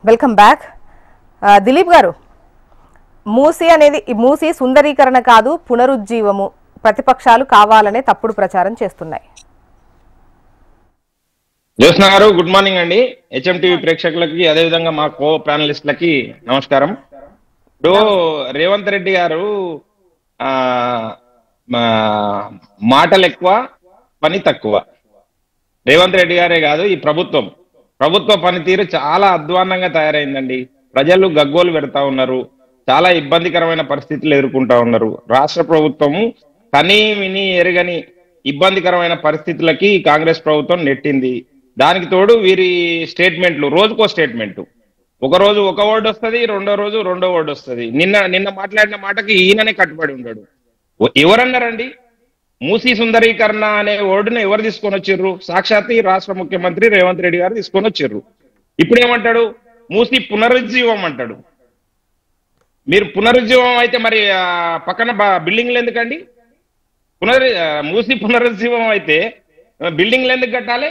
Welcome back ఆ, దిలీప్ గారు మూసి అనేది ఈ మూసి సుందరీకరణ కాదు పునరుజ్జీవము ప్రతిపక్షాలు కావాలనే తప్పుడు ప్రచారం చేస్తున్నాయి జ్యోత్స్న గారు గుడ్ మార్నింగ్ అండి హెచ్ఎం టీవీ ప్రేక్షకులకి అదేవిధంగా మా కో ప్యానలిస్టులకి నమస్కారం ఇప్పుడు రేవంత్ రెడ్డి గారు ఆ మా- మాటలు ఎక్కువ పని తక్కువ రేవంత్ రెడ్డి గారే కాదు ఈ ప్రభుత్వం ప్రభుత్వ పనితీరు చాలా అధ్వాన్నంగా తయారైందండి ప్రజలు గగ్గోలు పెడతా ఉన్నారు చాలా ఇబ్బందికరమైన పరిస్థితులు ఎదుర్కొంటా ఉన్నారు రాష్ట్ర ప్రభుత్వము కని విని ఎరగని ఇబ్బందికరమైన పరిస్థితులకి కాంగ్రెస్ ప్రభుత్వం నెట్టింది దానికి తోడు వీరి స్టేట్మెంట్లు రోజుకో స్టేట్మెంట్ ఒక రోజు ఒక వర్డ్ వస్తది రెండో రోజు రెండో వర్డ్ వస్తది నిన్న నిన్న మాట్లాడిన మాటకి ఈయననే కట్టుబడి ఉన్నాడు ఓ- ఎవరన్నారండి మూసీ సుందరీకరణ అనే వర్డును ఎవరు తీసుకొని వచ్చిర్రు సాక్షాత్ ఈ రాష్ట్ర ముఖ్యమంత్రి రేవంత్ రెడ్డి గారు తీసుకొని వచ్చిర్రు ఇప్పుడు ఏమంటాడు మూసీ పునరుజ్జీవం అంటాడు మీరు పునరుజ్జీవం అయితే మరి ఆ, పక్కన బ- బిల్డింగ్లు ఎందుకండి పునరు ఆ, మూసీ పునరుజ్జీవం అయితే ఆ, బిల్డింగ్లు ఎందుకు కట్టాలి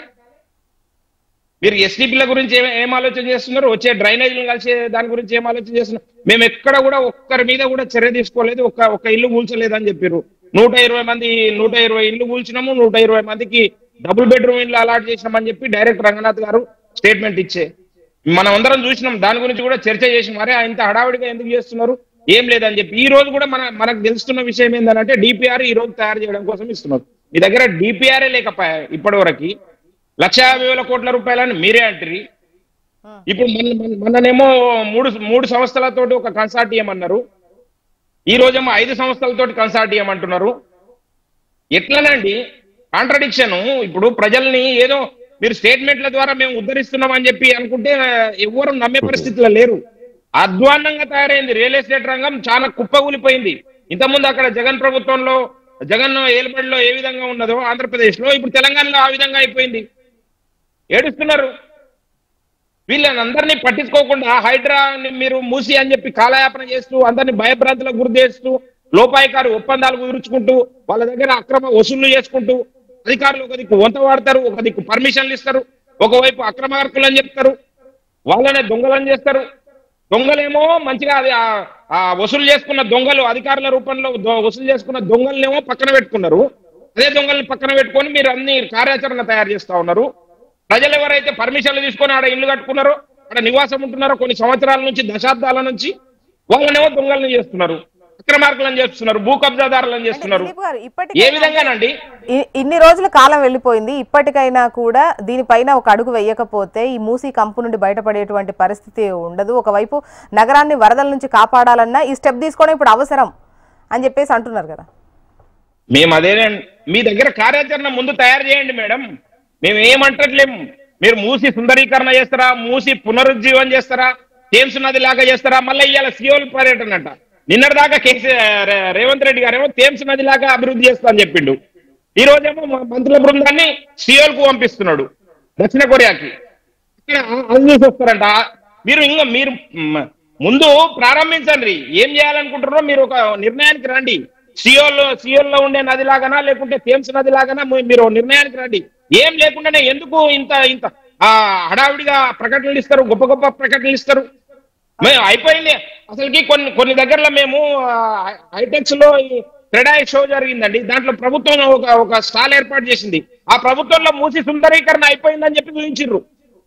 మీరు ఎస్టీపీల గురించి ఏం ఏం ఆలోచన చేస్తున్నారు వచ్చే డ్రైనేజీలు కలిసే దాని గురించి ఏం ఆలోచన చేస్తున్నారు మేము ఎక్కడ కూడా ఒక్కరి మీద కూడా చర్య తీసుకోలేదు ఒక్క ఒక్క ఇల్లు కూల్చలేదు అని చెప్పారు నూట ఇరవై మంది నూట ఇరవై ఇల్లు కూల్చినాము నూట ఇరవై మందికి డబుల్ బెడ్రూమ్ ఇల్లు అలాట్ చేసినామని చెప్పి డైరెక్ట్ రంగనాథ్ గారు స్టేట్మెంట్ ఇచ్చే మనం అందరం చూసినాం దాని గురించి కూడా చర్చ చేసి మరే ఇంత హడావిడిగా ఎందుకు చేస్తున్నారు ఏం లేదని చెప్పి ఈ రోజు కూడా మన మనకు తెలుస్తున్న విషయం ఏంటంటే డిపిఆర్ ఈ రోజు తయారు చేయడం కోసం ఇస్తున్నారు మీ దగ్గర డిపిఆర్ఏ లేకపోయా ఇప్పటి వరకు లక్ష యాభై వేల కోట్ల రూపాయలని మీరే అంటారు ఇప్పుడు మొన్న మొన్న- మొన్ననేమో మూడు మూడు సంస్థలతోటి ఒక కన్సార్టియం అన్నారు ఈ రోజేమో ఐదు సంస్థలతోటి కన్సార్టియం అంటున్నారు ఎట్లనండి కాంట్రడిక్షన్ ఇప్పుడు ప్రజల్ని ఏదో మీరు స్టేట్మెంట్ల ద్వారా మేము ఉద్ధరిస్తున్నాం అని చెప్పి అనుకుంటే ఎవ్వరు నమ్మే పరిస్థితిలో లేరు అధ్వాన్నంగా తయారైంది రియల్ ఎస్టేట్ రంగం చాలా కుప్పగూలిపోయింది ఇంతకుముందు అక్కడ జగన్ ప్రభుత్వంలో జగన్ ఏలుబడిలో ఏ విధంగా ఉన్నదో ఆంధ్రప్రదేశ్ లో ఇప్పుడు తెలంగాణలో ఆ విధంగా అయిపోయింది ఏడుస్తున్నారు వీళ్ళని అందరినీ పట్టించుకోకుండా హైడ్రా మీరు మూసి అని చెప్పి కాలయాపన చేస్తూ అందరినీ భయభ్రాంతులకు గురి చేస్తూ లోపాయికారు ఒప్పందాలు కుదుర్చుకుంటూ వాళ్ళ దగ్గర అక్రమ వసూళ్లు చేసుకుంటూ అధికారులు ఒక దిక్కు వంత వాడతారు ఒక దిక్కు పర్మిషన్లు ఇస్తారు ఒకవైపు అక్రమార్కులు అని చెప్తారు వాళ్ళనే దొంగలని చేస్తారు దొంగలేమో మంచిగా అది ఆ- ఆ వసూలు చేసుకున్న దొంగలు అధికారుల రూపంలో దొ- వసూలు చేసుకున్న దొంగలనేమో పక్కన పెట్టుకున్నారు అదే దొంగల్ని పక్కన పెట్టుకొని మీరు అన్ని కార్యాచరణ తయారు చేస్తా ఉన్నారు ప్రజలు ఎవరైతే పర్మిషన్లు తీసుకొని ఆడ ఇల్లు కట్టుకున్నారో అక్కడ నివాసం ఉంటున్నారో కొన్ని సంవత్సరాల నుంచి దశాబ్దాల నుంచి వాళ్ళనేమో దొంగలను చేస్తున్నారు అక్రమార్కులను చేస్తున్నారు భూ కబ్జాదారులను అంటే చేస్తున్నారు దిలీప్ గారు ఏ ఇప్పటికైనా విధంగానండి ఇ- ఇన్ని రోజుల కాలం వెళ్ళిపోయింది ఇప్పటికైనా కూడా దీనిపైన ఒక అడుగు వేయకపోతే ఈ మూసీ కంపు నుండి బయటపడేటువంటి పరిస్థితి ఉండదు ఒకవైపు నగరాన్ని వరదల నుంచి కాపాడాలన్నా ఈ స్టెప్ తీసుకోవడం ఇప్పుడు అవసరం అని చెప్పేసి అంటున్నారు కదా మేము అదే మీ దగ్గర కార్యాచరణ ముందు తయారు చేయండి మేడం మేము ఏమంటట్లేము మీరు మూసి సుందరీకరణ చేస్తారా మూసి పునరుజ్జీవం చేస్తారా థేమ్స్ నది లాగా చేస్తారా మళ్ళీ ఇవాళ సియోల్ పర్యటన అంట నిన్నటిదాకా కేసీఆర్ రే- రేవంత్ రెడ్డి గారేమో థేమ్స్ నది లాగా అభివృద్ధి చేస్తా అని చెప్పిండు ఈ రోజేమో మా మంత్రుల బృందాన్ని సియోల్ కు పంపిస్తున్నాడు దక్షిణ కొరియాకి ఇక్కడ అది చూసి వస్తారంట మీరు ఇంకా మీరు మ్, ముందు ప్రారంభించండి ఏం చేయాలనుకుంటున్నారో మీరు ఒక నిర్ణయానికి రండి సియోల్లో సియోల్లో ఉండే నది లాగానా లేకుంటే థేమ్స్ నది లాగానా మీ- మీరు నిర్ణయానికి రండి ఏం లేకుండానే ఎందుకు ఇంత ఇంత ఆ హడావిడిగా ప్రకటనలు ఇస్తారు గొప్ప గొప్ప ప్రకటనలు ఇస్తారు మేము అయిపోయింది అసలుకి కొన్ని కొన్ని దగ్గరలో మేము హైటెక్స్ లో క్రెడాయి షో జరిగిందండి దాంట్లో ప్రభుత్వం ఒక ఒక స్టాల్ ఏర్పాటు చేసింది ఆ ప్రభుత్వంలో మూసి సుందరీకరణ అయిపోయిందని చెప్పి చూపించిర్రు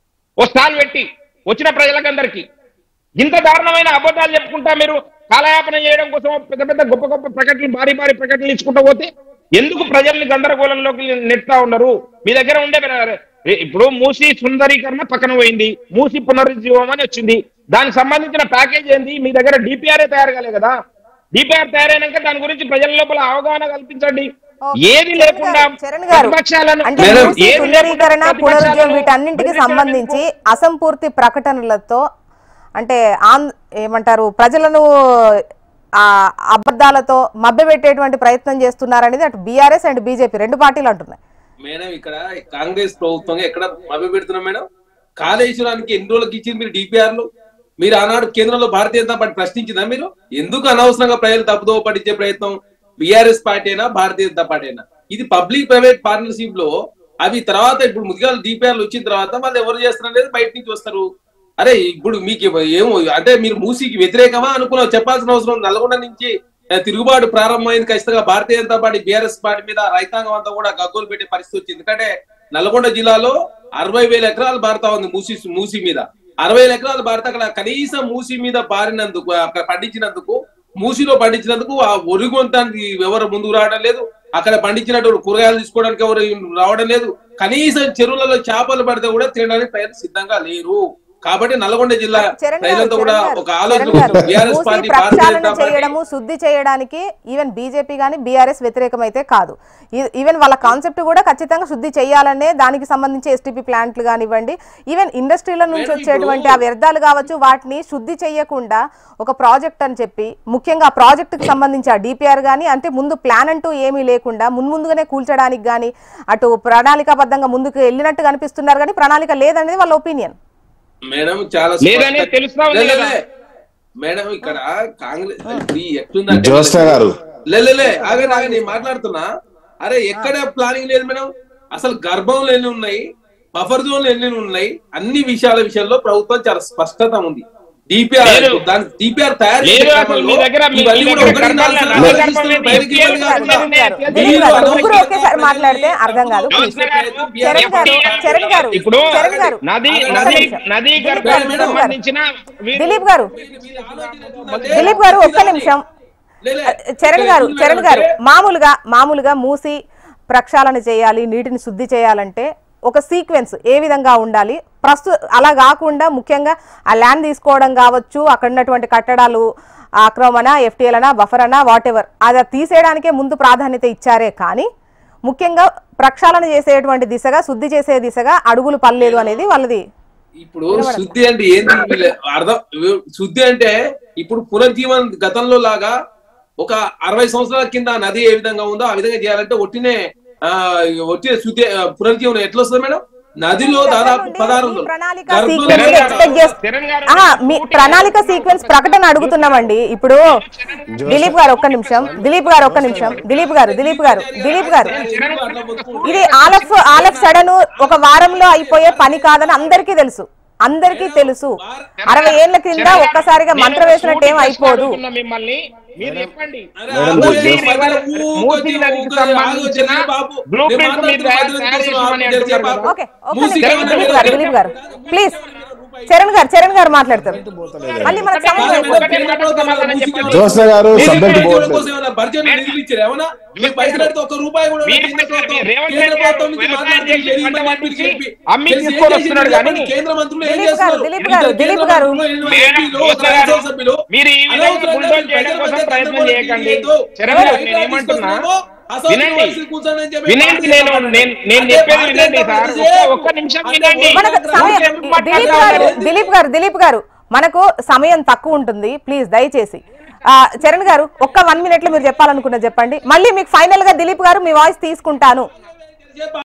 ఓ స్టాల్ పెట్టి వచ్చిన ప్రజలకందరికీ ఇంత దారుణమైన అబద్ధాలు చెప్పుకుంటా మీరు కాలయాపన చేయడం కోసం పెద్ద పెద్ద గొప్ప గొప్ప ప్రకటనలు భారీ భారీ ప్రకటనలు ఇచ్చుకుంటూ పోతే ఎందుకు ప్రజల్ని గందరగోళంలోకి నెడతా ఉన్నారు మీ దగ్గర ఉండే ఇప్పుడు మూసి సుందరీకరణ పక్కన పోయింది మూసి పునరుజ్జీవం అని వచ్చింది దానికి సంబంధించిన ప్యాకేజ్ ఏంది మీ దగ్గర డిపిఆర్ఏ తయారు కాలే కదా డిపిఆర్ తయారైనాక దాని గురించి ప్రజల లోపల అవగాహన కల్పించండి ఓకే. ఏది చరణ్ లేకుండా గారు, చరణ్ గారు ప్రతిపక్షాలను అంటే మేడం, మూసీ ఏది సుందరీకరణ లేకుండా పునరుజ్జీవం ప్రతిపక్షాలను వీటన్నింటికి బెదిరించడానికి సంబంధించి అసంపూర్తి ప్రకటనలతో అంటే ఆన్ ఏమంటారు ప్రజలను ఆ అబద్ధాలతో మభ్యపెట్టేటువంటి ప్రయత్నం చేస్తున్నారనేది అటు బీఆర్ఎస్ అండ్ బీజేపీ రెండు పార్టీలు అంటున్నాయి మేడం ఇక్కడ కాంగ్రెస్ ప్రభుత్వం ఎక్కడ మభ్య పెడుతున్నాం మేడం కాళేశ్వరానికి ఎన్ని రోజులకి ఇచ్చింది మీరు డిపిఆర్లు మీరు ఆనాడు కేంద్రంలో భారతీయ జనతా పార్టీ ప్రశ్నించిందా మీరు ఎందుకు అనవసరంగా ప్రజలు తప్పుదో పట్టించే ప్రయత్నం బీఆర్ఎస్ పార్టీ అయినా భారతీయ జనతా పార్టీ అయినా ఇది పబ్లిక్ ప్రైవేట్ పార్ట్నర్షిప్ లో అవి తర్వాత ఇప్పుడు ముదిగాలు డిపిఆర్లు వచ్చిన తర్వాత వాళ్ళు ఎవరు చేస్తున్నారు అనేది బయట నుంచి వస్తారు అరే ఇప్పుడు మీకు ఏమో అంటే మీరు మూసీకి వ్యతిరేకమా అనుకున్నావు చెప్పాల్సిన అవసరం ఉంది. నల్గొండ నుంచి ఆ, తిరుగుబాటు ప్రారంభమైంది ఖచ్చితంగా Bharatiya Janata Party BRS Party మీద రైతాంగం అంతా కూడా గగ్గోలు పెట్టే పరిస్థితి వచ్చింది ఎందుకంటే నల్గొండ జిల్లాలో అరవై వేల ఎకరాలు భారతా ఉంది మూసి మూసి మీద అరవై వేల ఎకరాలు భారత అక్కడ కనీసం మూసి మీద బారినందుకు అక్కడ పండించినందుకు మూసిలో పండించినందుకు ఆ ఒరిగొంతానికి ఎవరు ముందుకు రావడం లేదు అక్కడ పండించినటువంటి కూరగాయలు తీసుకోవడానికి ఎవరు రావడం లేదు కనీసం చెరువులలో చేపలు పడితే కూడా తినడానికి ప్రయత్నం సిద్ధంగా లేరు కాబట్టి నల్గొండ జిల్లా చరణ్ గారు, ప్రజలంతా కూడా చరణ్ గారు, ఒక ఆలోచన చరణ్ గారు, బీఆర్ఎస్ మూసీ పార్టీ భారతీయ ప్రక్షాళన జనతా పార్టీ చేయడము శుద్ధి చేయడానికి ఈవెన్ బీజేపీ కానీ బీఆర్ఎస్ వ్యతిరేకమైతే కాదు ఈ- ఈవెన్ వాళ్ళ కాన్సెప్ట్ కూడా ఖచ్చితంగా శుద్ధి చేయాలనే దానికి సంబంధించి ఎస్టీపీ ప్లాంట్లు కానివ్వండి ఈవెన్ ఇండస్ట్రీల నుంచి మేడం, వచ్చేటువంటి ఇప్పుడు- ఆ వ్యర్థాలు కావచ్చు వాటిని శుద్ధి చేయకుండా ఒక ప్రాజెక్ట్ అని చెప్పి ముఖ్యంగా ఆ ప్రాజెక్టుకి సంబంధించి ఆ డిపిఆర్ కానీ అంటే ముందు ప్లాన్ అంటూ ఏమీ లేకుండా మున్ముందుగానే కూల్చడానికి కానీ అటు ప్రణాళికాబద్ధంగా ముందుకు వెళ్ళినట్టు కనిపిస్తున్నారు కానీ ప్రణాళిక లేదనేది వాళ్ళ ఒపీనియన్ మేడం చాలా లేదని స్పష్టంగా- తెలుస్తా ఉంది లే, లే, కదా. లే. మేడం ఇక్కడ కాంగ్రెస్ ఇప్పుడు ఈ ఎట్లుందంటే జ్యోత్స్న గారు. లే, లే, లే, ఆగండి ఆగండి నేను మాట్లాడుతున్నా అరే ఎక్కడ ప్లానింగ్ లేదు మేడం అసలు గర్భంలో ఎన్ని ఉన్నాయి బఫర్ జోన్లు ఎన్ని ఉన్నాయి అన్ని విషయాల విషయంలో ప్రభుత్వం చాలా స్పష్టత ఉంది డిపిఆర్ లేదు. దాని డిపిఆర్ తయారు లేదు చేసే అసలు క్రమంలో మీ దగ్గర మీ- ఇవన్నీ మీ కూడా దగ్గర ఒకటి నాలుగు గర్భంలో సార్లు లేదు. ఆలోచిస్తున్నారు, బయటికి లేదు. ఇవ్వాలి కాకుండా లేదు. లేదు. దిలీప్ గారు మీరు ముగ్గురు ఒకేసారి మాట్లాడితే అర్థం కాదు జ్యోత్స్న గారు, చరణ్ గారు చరణ్ గారు ఇప్పుడు చరణ్ గారు నది ఒక్క నది నిమిషం. నది దిలీప్ గర్భానికి గారు, దిలీప్ గారు. సంబంధించిన వీరు- దిలీప్ గారు మీరు ఆలోచన ఎట్లుందంటే- దిలీప్ గారు ఒక్క నిమిషం లే, లే. చరణ్ గారు ఎట్లుందంటే- చరణ్ గారు మామూలుగా మామూలుగా మూసి ప్రక్షాళన చేయాలి నీటిని శుద్ధి చేయాలంటే ఒక సీక్వెన్స్ ఏ విధంగా ఉండాలి ప్రస్తు అలా కాకుండా ముఖ్యంగా ఆ ల్యాండ్ తీసుకోవడం కావచ్చు అక్కడ ఉన్నటువంటి కట్టడాలు ఆక్రమణ ఎఫ్టీఎల్ బఫర్ అనా వాట్ ఎవర్ అది తీసేయడానికే ముందు ప్రాధాన్యత ఇచ్చారే కానీ ముఖ్యంగా ప్రక్షాళన చేసేటువంటి దిశగా శుద్ధి చేసే దిశగా అడుగులు పర్లేదు అనేది వాళ్ళది ఇప్పుడు శుద్ధి అంటే ఏంది వీళ్ళ అర్థం శుద్ధి అంటే ఇప్పుడు పునర్జీవన్ గతంలో లాగా ఒక అరవై సంవత్సరాల కింద ఆ నది ఏ విధంగా ఉందో ఆ విధంగా చేయాలంటే ఒట్టినే ఆ ఒట్టినే శుద్ధి ఆ, పునర్జీవనం ఎట్లా వస్తుంది మేడం నదిలో దాదాపు నుండి పదహారు మీ వందలు ప్రణాళిక గర్భంలో సీక్వెన్స్ తెలంగాణ- ఎక్స్పెక్ట్ చేస్త- తెలంగాణ గారు ఆహా, మీ ప్రణాళిక సీక్వెన్స్ ప్రకటన అడుగుతున్నామండి ఇప్పుడు దిలీప్ గారు ఒక్క నిమిషం దిలీప్ గారు ఒక్క నిమిషం దిలీప్ గారు దిలీప్ గారు దిలీప్ గారు ఇది all of all of sudden ఒక వారంలో అయిపోయే పని కాదని అందరికీ తెలుసు అందరికీ తెలుసు అరవై ఏళ్ల క్రింద ఒక్కసారిగా మంత్రం వేసినట్టు ఏం అయిపోదు అడుగుతున్నా మిమ్మల్ని మీరు చెప్పండి madam, Musi just- river Musi నదికి సంబంధించిన బ్లూ ప్రింట్ మీరు తయారు తయారు చేసామని అంటున్నారు కదా. ఓకే ఒక్క నిమిషం దిలీప్ గారు దిలీప్ గారు ప్లీజ్ చరణ్ గారు చరణ్ గారు మాట్లాడతారు మళ్ళీ మనకు సమయం అయిపోతుంది. జ్యోత్స్న గారు మీరు సబ్జెక్ట్ మీరు పోవట్లేదు కోసం ఏమైనా బడ్జెట్ నిధులు ఇచ్చారు ఏమన్నా మీ పైసలు పెడితే ఒక్క రూపాయి కూడా మీరు కేంద్ర ప్రభుత్వం- రేవంత్ కేంద్ర రెడ్డి గారు ప్రభుత్వం నుంచి వ్యవసాయం మాట్లాడి చేసి తెలియదు పంట మరి పండించి చెప్పి. అమ్మి చేసి ఏం తీసుకొని చేసిండ్రు వస్తున్నాడు చెప్పండి. కానీ కేంద్ర మంత్రులు ఏం దిలీప్ గారు, చేస్తున్నారు? దిలీప్ కేంద్ర గారు, దిలీప్ గారు. మంత్రులు, ఎనిమిది మేడం, ఎంపీలు, జ్యోత్స్న ఒక గారు, శాసనసభ్యులు. మీరు ఈ విధంగా అనవసరంగా బుల్డోజ్ మీరు చేయడం ప్రజల కోసం మధ్య ప్రయత్నం గందరగోళం చేయకండి చేయొద్దు. చరణ్ గారు ఎవరు నేను ఏమంటున్నా తీసుకొస్తున్నారో అసలు వినండి పోలీసులు కూర్చోండి చెప్పి వినండి భారతీయ నేను జనతా నేను పార్టీ. నేను అదే చెప్పేది భారతీయ వినండి జనతా సార్ పార్టీ ఒక్క ఒక్క నిమిషం అంటే వినండి మనకు సమయం ఎందుకు దిలీప్ గారు మాట్లాడతారు? దిలీప్ గారు దిలీప్ గారు మనకు సమయం తక్కువ ఉంటుంది ప్లీజ్ దయచేసి ఆ, చరణ్ గారు ఒక్క వన్ మినిట్ లో మీరు చెప్పాలనుకున్న చెప్పండి మళ్ళీ మీకు ఫైనల్ గా దిలీప్ గారు మీ వాయిస్ తీసుకుంటాను